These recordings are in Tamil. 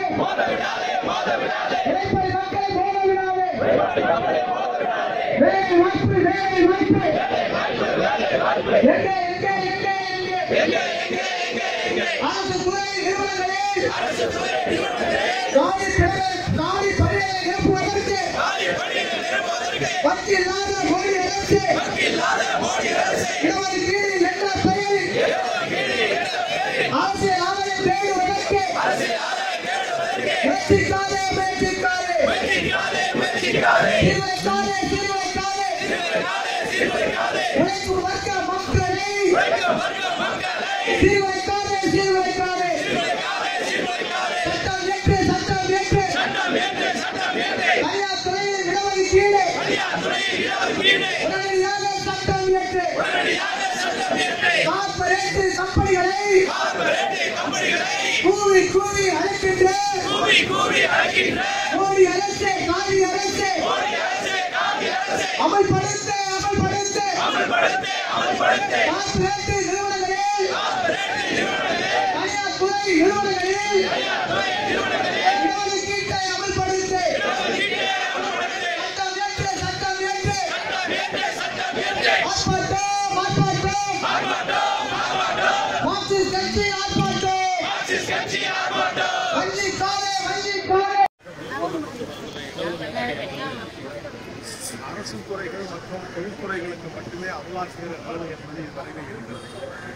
இளைப்பறி மக்களை மோத விடாதே வேலை வாய்ப்பு வேலை வாய்ப்பு எங்கே எங்கே எங்கே எங்கே அரசு துறை நிறுவனங்களில் காலி பணியை காலி பணியை நிரப்புவதற்கு வக்கில்லாத மோடி அரசு இடஒதுக்கீடு என்ற பெயரில் அரசியல் ஆதாயம் தேடுவதற்கு முயற்சிக்காதே முயற்சிக்காதே சீர்வைக்காதே சீர்வைக்காதே உழைக்கும் வர்க்க மக்களை சீர்வைக்காதே சீர்வைக்காதே சட்டம் ஏற்று சட்டம் ஏற்று தனியார் துறையில் இடஒதுக்கீடு உடனடியாக சட்டம் ஏற்று கார்ப்பரேட் கம்பெனிகளை கூவி கூவி அழைக்கின்ற மோடி அரசே காதி அரசே அமல்படுத்த அமல்படுத்த கார்ப்பரேட் நிறுவனங்களில் தனியார் துறை நிறுவனங்களில் இடஒதுக்கீட்டை அமல்படுத்த சட்டம் ஏற்று சட்டம் ஏற்று ஆர்ப்பாட்டம் ஆர்ப்பாட்டம் மார்க்சிஸ்ட் கட்சி ஆர்ப்பாட்டம் வஞ்சிக்காதே வஞ்சிக்காதே அரசு துறைகள் மற்றும் தொழில்துறைகளுக்கு மட்டுமே அமலாக்குகிற நிலைமை என்பது இதுவரையில் இருந்தது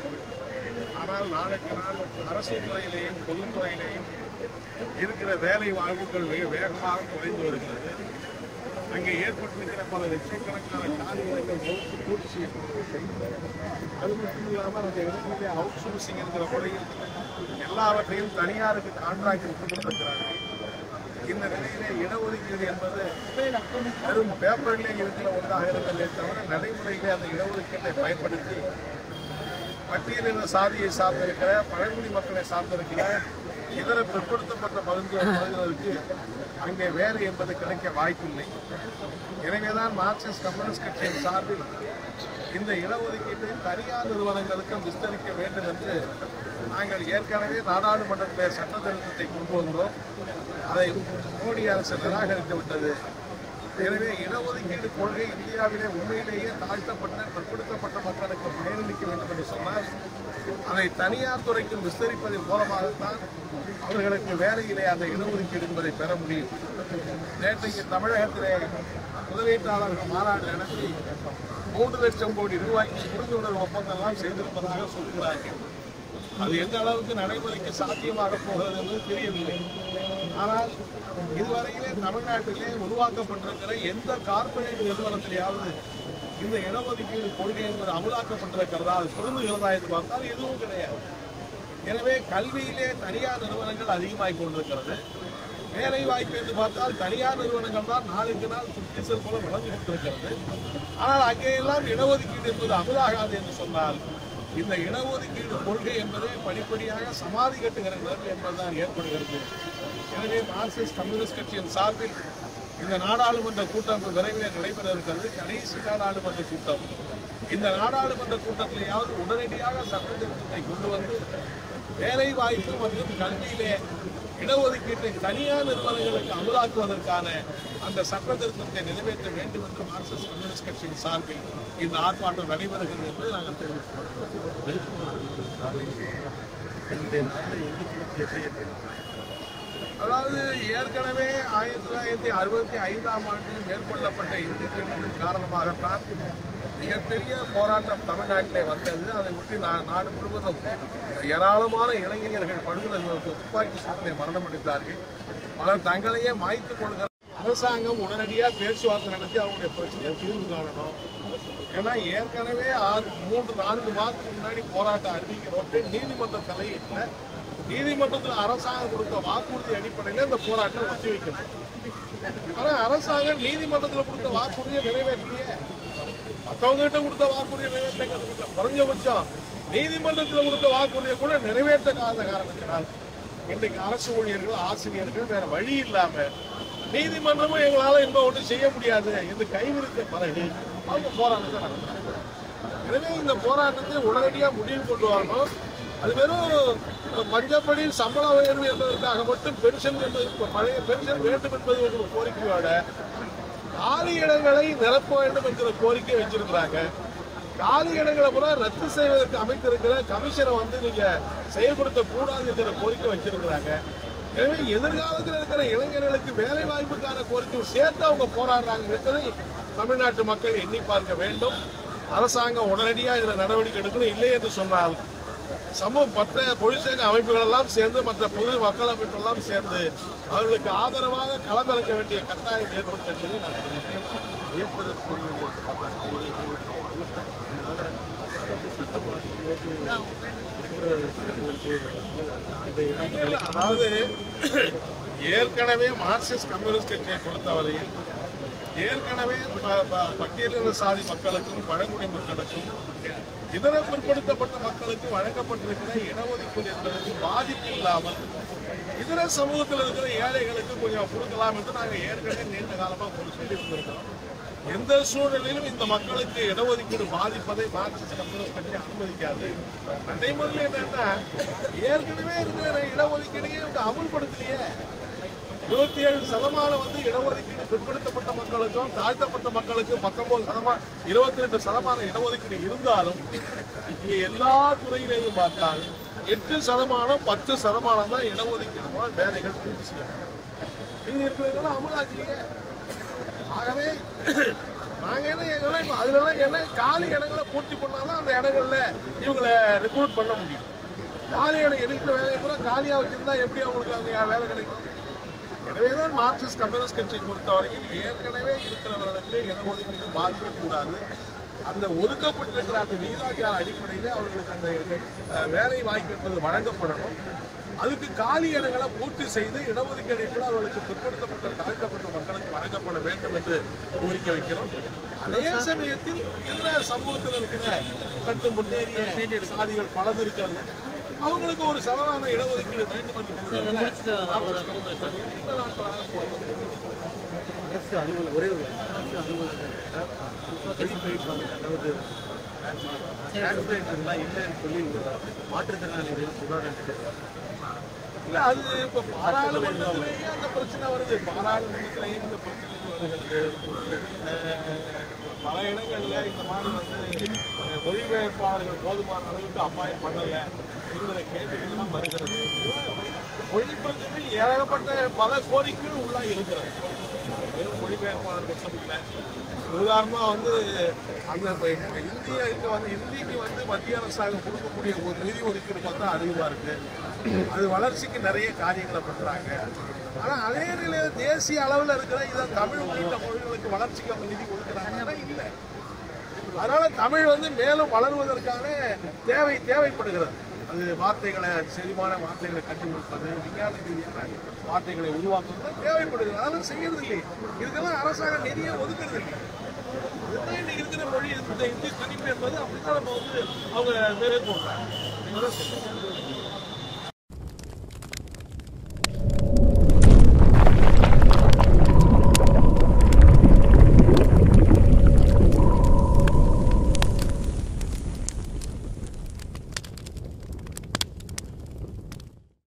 ஆனால் நாளுக்கு நாள் அரசு துறையிலேயும் பொதுத்துறையிலேயும் இருக்கிற வேலை வாய்ப்புகள் மிக வேகமாக குறைந்து வருகிறது அங்கே ஏற்பட்டிருக்கிற பல லட்சக்கணக்கான காரியங்கள் வகுப்பு பூர்த்தி செய்யப்படுவதில்லை அது மட்டும் இல்லாமல் அந்த இடங்களிலே அவுட் சோர்சிங் என்கிற முறையில் எல்லாவற்றையும் தனியாருக்கு கான்ட்ராக்ட் கொடுத்திருக்கிறார்கள் இந்த நிலையிலே இடஒதுக்கீடு என்பது வெறும் பேப்பரிலே இருக்கிற ஒன்றாக இருந்ததே தவிர நடைமுறையிலே அந்த இடஒதுக்கீட்டை பயன்படுத்தி பட்டியலின சாதியை சார்ந்திருக்கிற பழங்குடி மக்களை சார்ந்திருக்கிற இதர பிற்படுத்தப்பட்ட பகுதி பகுதியினருக்கு அங்கே வேலை என்பது கிடைக்க வாய்ப்பில்லை எனவேதான் மார்க்சிஸ்ட் கம்யூனிஸ்ட் கட்சியின் சார்பில் இந்த இடஒதுக்கீட்டை தனியார் நிறுவனங்களுக்கும் விஸ்தரிக்க வேண்டும் என்று நாங்கள் ஏற்கனவே நாடாளுமன்றத்தில் சட்ட திருத்தத்தை கொண்டு வந்தோம் அதை மோடி அரசு நிராகரித்து விட்டது எனவே இடஒதுக்கீடு கொள்கை இந்தியாவிலே உண்மையிலேயே தாழ்த்தப்பட்ட பிற்படுத்தப்பட்ட மக்களுக்கு பயனளிக்க வேண்டும் என்று சொன்னால் அதை தனியார் துறைக்கும் விஸ்தரிப்பதன் மூலமாகத்தான் அவர்களுக்கு வேலையிலே அந்த இடஒதுக்கீடு என்பதை பெற முடியும் நேற்றைக்கு தமிழகத்திலே முதலீட்டாளர்கள் மாநாடு நடத்தி மூன்று லட்சம் கோடி ரூபாய்க்கு புரிந்துணர்வு ஒப்பந்தம்லாம் செய்திருப்பதாக சொல்கிறார்கள் அது எந்த அளவுக்கு நடைமுறைக்கு சாத்தியமாக போகிறது என்பது தெரியவில்லை ஆனால் இதுவரையிலே தமிழ்நாட்டிலே உருவாக்கப்பட்டிருக்கிற எந்த கார்ப்பரேட் நிறுவனத்திலேயாவது இந்த இடஒதுக்கீடு கொள்கை என்பது அமலாக்கப்பட்டிருக்கிறதா அது பொருந்துகிறதா என்று பார்த்தால் எதுவும் கிடையாது எனவே கல்வியிலே தனியார் நிறுவனங்கள் அதிகமாகிக் கொண்டிருக்கிறது வேலை வாய்ப்பு என்று பார்த்தால் தனியார் நிறுவனங்கள் தான் நாளுக்கு நாள் சுத்தீசல் போல வளர்ந்து கொண்டிருக்கிறது ஆனால் அங்கேயெல்லாம் இடஒதுக்கீடு என்பது அமலாகாது என்று சொன்னால் இந்த இடஒதுக்கீடு கொள்கை என்பதே படிப்படியாக சமாதி கட்டுகிற நிலைமை என்பதுதான் ஏற்படுகிறது எனவே மார்க்சிஸ்ட் கம்யூனிஸ்ட் கட்சியின் சார்பில் இந்த நாடாளுமன்ற கூட்டம் விரைவில் நடைபெற இருக்கிறது கடைசி நாடாளுமன்ற கூட்டம் இந்த நாடாளுமன்ற கூட்டத்திலேயாவது உடனடியாக சட்ட திருத்தத்தை கொண்டு வந்து வேலை வாய்ப்பு மற்றும் கல்வியிலே இடஒதுக்கீட்டை தனியார் நிறுவனங்களுக்கு அமலாக்குவதற்கான அந்த சட்ட திருத்தத்தை நிறைவேற்ற வேண்டும் என்று மார்க்சிஸ்ட் கம்யூனிஸ்ட் கட்சியின் சார்பில் இந்த ஆர்ப்பாட்டம் நடைபெறுகிறது என்று நாங்கள் தெரிவித்துள்ளோம் அதாவது ஏற்கனவே ஆயிரத்தி தொள்ளாயிரத்தி அறுபத்தி ஐந்தாம் ஆண்டில் மேற்கொள்ளப்பட்ட இந்தி திட்டத்தின் காரணமாகத்தான் மிகப்பெரிய போராட்டம் தமிழ்நாட்டிலே வந்தது அதை ஒட்டி நா- நாடு முழுவதும் ஏராளமான இளைஞர்கள் படுகொலை துப்பாக்கி சூட்டிலே மரணமடைந்தார்கள் பலர் தங்களையே மாய்த்துக் கொள்கிற அரசாங்கம் உடனடியாக பேச்சுவார்த்தை நடத்தி அவங்களுடைய பிரச்சனையை தீர்வு காணணும் ஏன்னா ஏற்கனவே ஆறு மூன்று நான்கு மாதத்துக்கு முன்னாடி போராட்டம் அறிவிக்கிறோட்டு நீதிமன்ற தலையீட்டுல நீதிமன்றத்தில் அரசாங்கம் கொடுத்த வாக்குறுதி அடிப்படையில் இந்த போராட்டம் ஒத்தி வைக்கணும் ஆனா அரசாங்கம் நீதிமன்றத்தில் கொடுத்த வாக்குறுதியை நிறைவேற்றலையே மற்றவங்க கிட்ட கொடுத்த வாக்குறுதியை நிறைவேற்ற குறைஞ்சபட்சம் நீதிமன்றத்தில் கொடுத்த வாக்குறுதியை கூட நிறைவேற்றாத காரணத்தினால் இன்றைக்கு அரசு ஊழியர்கள் ஆசிரியர்கள் வேற வழி இல்லாம நீதிமன்றமும் எங்களால இன்னும் ஒன்றும் செய்ய முடியாது என்று கைவிரித்த பிறகு அவங்க போராட்டத்தை நடத்துறாங்க எனவே இந்த போராட்டத்தை உடனடியாக முடிவு கொண்டு வரணும் அது வெறும் மஞ்சப்படி சம்பள உயர்வு என்பதற்காக மட்டும் பென்ஷன் என்பது பழைய பென்ஷன் வேண்டும் என்பது ஒரு கோரிக்கையோட காலி இடங்களை நிரப்ப வேண்டும் என்கிற கோரிக்கை வச்சிருக்கிறாங்க காலி இடங்களை கூட ரத்து செய்வதற்கு அமைத்திருக்கிற கமிஷனை வந்து நீங்க செயல்படுத்த கூடாது என்கிற கோரிக்கை வச்சிருக்கிறாங்க எனவே எதிர்காலத்தில் இருக்கிற இளைஞர்களுக்கு வேலை வாய்ப்புக்கான கோரிக்கை சேர்த்து அவங்க போராடுறாங்க என்பதை தமிழ்நாட்டு மக்கள் எண்ணி பார்க்க வேண்டும் அரசாங்கம் உடனடியாக இதில் நடவடிக்கை எடுக்கணும் இல்லை என்று சொன்னால் சமூக மற்ற தொழிற்சங்க அமைப்புகள் எல்லாம் சேர்ந்து மற்ற பொது மக்கள் அமைப்புகள் எல்லாம் சேர்ந்து அவர்களுக்கு ஆதரவாக களமிறக்க வேண்டிய கட்டாயம் ஏற்படும் என்பதை நான் சொல்கிறேன். அதாவது ஏற்கனவே மார்க்சிஸ்ட் கம்யூனிஸ்ட் கட்சியை பொறுத்தவரையில் ஏற்கனவே ப- ப- பட்டியலின சாதி மக்களுக்கும் பழங்குடி மக்களுக்கும் இதர பிற்படுத்தப்பட்ட மக்களுக்கு வழங்கப்பட்டிருக்கிற இடஒதுக்கீடு என்பதற்கு பாதிப்பு இல்லாமல் இதர சமூகத்தில் இருக்கிற ஏழைகளுக்கு கொஞ்சம் கொடுக்கலாம் என்று நாங்கள் ஏற்கனவே நீண்ட காலமாக ஒரு சொல்லி இருந்திருக்கிறோம் எந்த சூழ்நிலையிலும் இந்த மக்களுக்கு இடஒதுக்கீடு பாதிப்பதை மார்க்சிஸ்ட் கம்யூனிஸ்ட் கட்சி அனுமதிக்காது அதே மாதிரி என்னன்னா ஏற்கனவே இருக்கிற இடஒதுக்கீடையே இவங்க அமுல்படுத்தலையே இருபத்தி ஏழு சதமானம் வந்து இடஒதுக்கீடு பிற்படுத்தப்பட்ட மக்களுக்கும் தாழ்த்தப்பட்ட மக்களுக்கும் பத்தொன்பது சதமானம் இருபத்தி ரெண்டு சதமானம் இடஒதுக்கீடு இருந்தாலும் இங்கே எல்லா துறையிலையும் பார்த்தால் எட்டு சதமானம் பத்து சதமானம் தான் இடஒதுக்கீடு மூலம் வேலைகள் பூர்த்தி செய்யணும் இது இருக்கிறதெல்லாம் அமலாக்கலையே ஆகவே நாங்க என்ன எங்களை அதுல எல்லாம் என்ன காலி இடங்களை பூர்த்தி பண்ணாதான் அந்த இடங்கள்ல இவங்களை ரெக்ரூட் பண்ண முடியும் காலி இடம் இருக்கிற வேலையை கூட காலியா வச்சிருந்தா எப்படி அவங்களுக்கு அங்க வேலை கிடைக்கும் எனவேதான் மார்க்சிஸ்ட் கம்யூனிஸ்ட் கட்சியை பொறுத்தவரையில் ஏற்கனவே இருக்கிறவர்களுக்கு இடஒதுக்கீடு பாதிக்கக்கூடாது அந்த ஒதுக்கப்பட்டிருக்கிற அந்த விகிதாச்சார அடிப்படையில் அவர்களுக்கு அந்த அஹ், வேலை வாய்ப்பு என்பது வழங்கப்படணும் அதுக்கு காலி இடங்களை பூர்த்தி செய்து இடஒதுக்கீடு கூட அவர்களுக்கு பிற்படுத்தப்பட்ட தாழ்த்தப்பட்ட மக்களுக்கு வழங்கப்பட வேண்டும் என்று கோரிக்கை வைக்கிறோம் அதே சமயத்தில் இதர சமூகத்தில் இருக்கிற கட்டு முன்னேறிய சாதிகள் பலது இருக்கிறது அவங்களுக்கு ஒரு சமமான இடஒதுக்கீடு வேண்டும் என்று அரசு அலுவலர் ஒரே ஒரு அரசு அலுவலர் அதாவது டிரான்ஸ்லேட்டர்லாம் இல்லைன்னு சொல்லி மாற்றுத்திறனாளிகள் சுகாதாரத்துக்கு இல்ல அது இப்ப பாராளுமன்றத்திலேயே அந்த பிரச்சனை வருது பாராளுமன்றத்திலேயே இந்த பிரச்சனை வருகிறது அஹ் பல இடங்கள்ல இந்த மாதிரி வந்து அஹ், மொழிபெயர்ப்பாளர்கள் போதுமான அளவுக்கு அப்பாயம் பண்ணல என்கிற கேள்விகள்லாம் வருகிறது மொழிபெயர்ப்பில் ஏகப்பட்ட பல கோரிக்கைகள் உள்ள இருக்கிறது வெறும் மொழிபெயர்ப்பாளர் மட்டும் இல்லை உதாரணமா வந்து அந்த இப்ப இந்தியாவுக்கு வந்து இந்திக்கு வந்து மத்திய அரசாங்கம் கொடுக்கக்கூடிய ஒரு நிதி ஒதுக்கீடு பார்த்தா அதிகமா இருக்கு அது வளர்ச்சிக்கு நிறைய காரியங்களை பண்றாங்க ஆனா அதே நிலையில தேசிய அளவில் இருக்கிற இதை தமிழ் உள்ளிட்ட மொழிகளுக்கு வளர்ச்சிக்கு அவங்க நிதி கொடுக்குறாங்கன்னா இல்லை அதனால தமிழ் வந்து மேலும் வளருவதற்கான தேவை தேவைப்படுகிறது அது வார்த்தைகளை செறிவான வார்த்தைகளை கண்டுபிடிப்பது விஞ்ஞான ரீதியான வார்த்தைகளை உருவாக்குவது தேவைப்படுகிறது அதெல்லாம் செய்யறது இல்லை இதுக்கெல்லாம் அரசாங்கம் நிதியை ஒதுக்குறது இல்லை இதுதான் இன்னைக்கு இருக்கிற மொழி இந்த இந்தி திணிப்பு என்பது அப்படித்தான் நம்ம வந்து அவங்க மேற்கொள்றாங்க நீங்க தான் சொல்லுங்க.